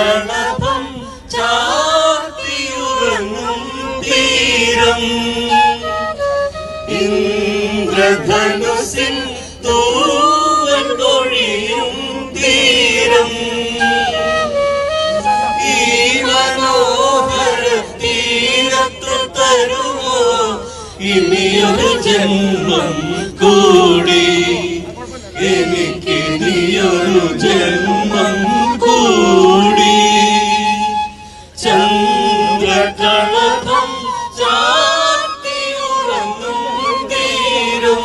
ചന്ദ്രകളഭം ചാർത്തിയുറങ്ങും തീരം ഇന്ദ്രധനുസിൻ തൂവൽ കൊഴിയും തീരം ഈ മനോഹര തീരത്ത് തരുമോ ഇനിയൊരു ജന്മം കൂടി എനിക്കിനിയൊരു ജന്മം കൂടി ചന്ദ്രകളഭം ചാർത്തിയുറങ്ങും തീരും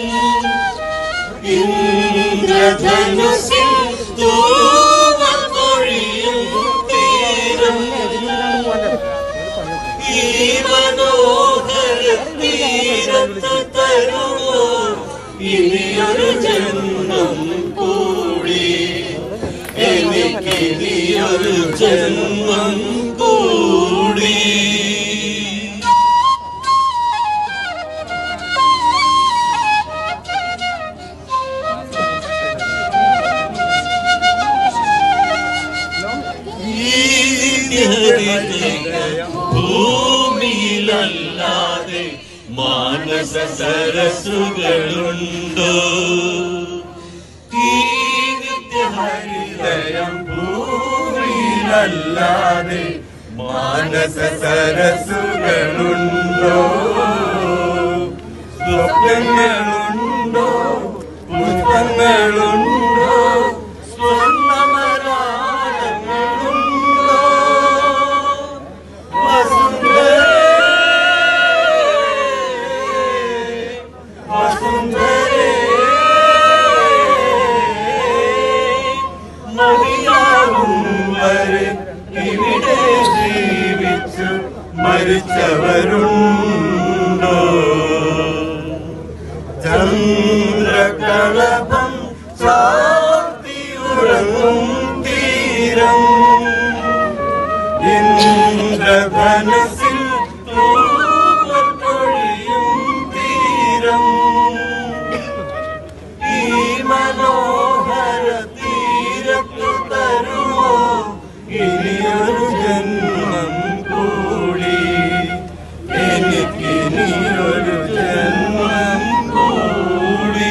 ഇന്ദ്രധനുസിൽ തൂവൽ പൊഴിയും തീരം ഈ മനോഹര തീരത്ത് തരുമോ ഇനിയൊരു ജന്മം കൂടി എനിക്കിനിയൊരു ജന്മം കൂടി ഭൂമിയിലല്ലാതെ മാനസ സരസുകളുണ്ടോ ഈ നിത്യഹരിതയം ഭൂമിയിലല്ലാതെ മാനസ സരസുകളുണ്ടോ സ്വപ്നങ്ങളുണ്ടോ പുഷ്പങ്ങളുണ്ടോ സ്വർണ്ണമരാളങ്ങളുണ്ടോ വസുന്ധരേ വസുന്ധരേ മതിയാകും വരെ ഇവിടെ ജീവിച്ചു മരിച്ചവരുണ്ടോ ചന്ദ്രകളഭം ചാർത്തിയുറങ്ങും തീരം ഇന്ദ്രധനസിൽ തൂവൽ പൊഴിയും തീരം ഈ മനോഹര തീരത്തു തരുമോ ഇനിയൊരു ജന്മം കൂടി എനിക്കിനിയൊരു ജന്മം കൂടി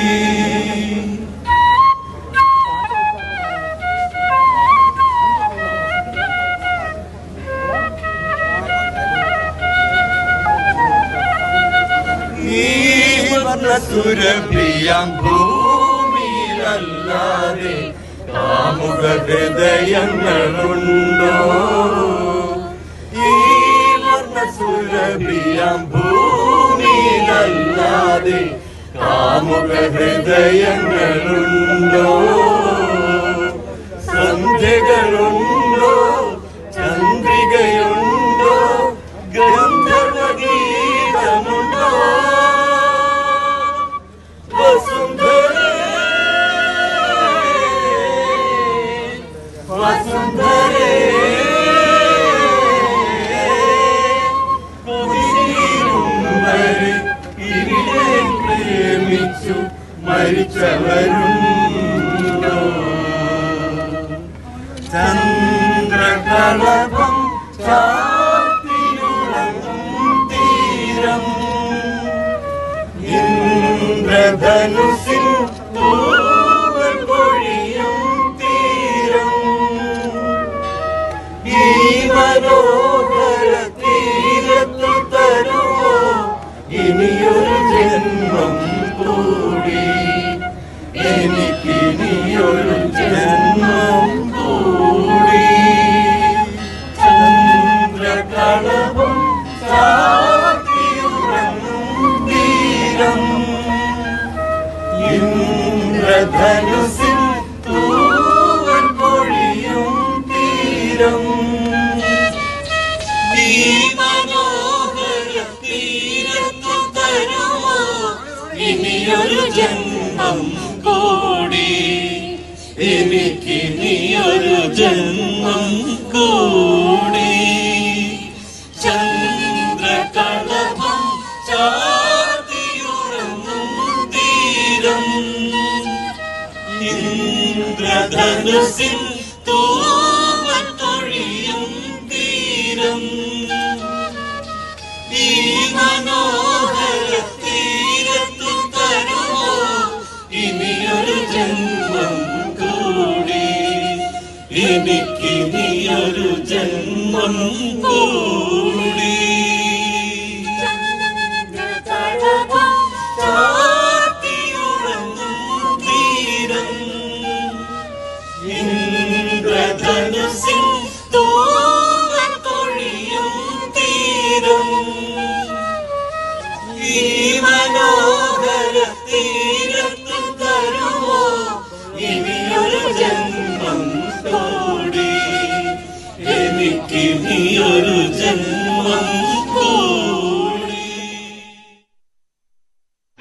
ഈ വർണ്ണസുരഭിയാം ഭൂമിയിലല്ലാതെ കാമുക ഹൃദയങ്ങളുണ്ടോ ഈ വർണ്ണസുരഭിയാം ഭൂമിയിലല്ലാതെ കാമുക ഹൃദയങ്ങളുണ്ടോ സന്ധ്യകളുണ്ടോ ചന്ദ്രികയുണ്ടോ ഗന്ധർവഗീതമുണ്ടോ വസുന്ധരേ വസുന്ധരേ കൊതിരും വരെ ഇവിടെ പ്രേമിച്ചു മരിച്ചവരുണ്ടോ ചന്ദ്രകളഭം ചാർത്തിയുറങ്ങും തീരം ഇന്ദ്രധനുസിൽ തൂവൽ പൊഴിയും തീരം ഈ മനോഹര തീരത്തു തരുമോ ഇനിയൊരു ജന്മം കൂടി എനിക്കിനിയൊരു ജന്മം കൂടി ചന്ദ്രകളഭം ചാർത്തിയുറങ്ങും തീരം ഇന്ദ്രധനുസിൽ തൂവൽ പൊഴിയും തീരം ഈ മനോഹര തീരത്തു തരുമോ ഇനിയൊരു ജന്മം കൂടി എനിക്കിനിയൊരു ജന്മം കൂടി ചന്ദ്രകളഭം ചാർത്തിയുറങ്ങും തീരം ഇന്ദ്രധനുസിൻ തൂവൽ എനിക്ക് നീയൊരു ജന്മം കൂടി ചന്ദ്രകളഭം ചാർത്തിയുറങ്ങും തീരം ഇന്ദ്രധനുസിൻ തൂവൽ കൊഴിയും തീരം ഈ മനോഹര തീരത്തു തരുമോ ഇനിയൊരു ജന്മം കൂടി എനിക്ക് നീയൊരു ജന്മം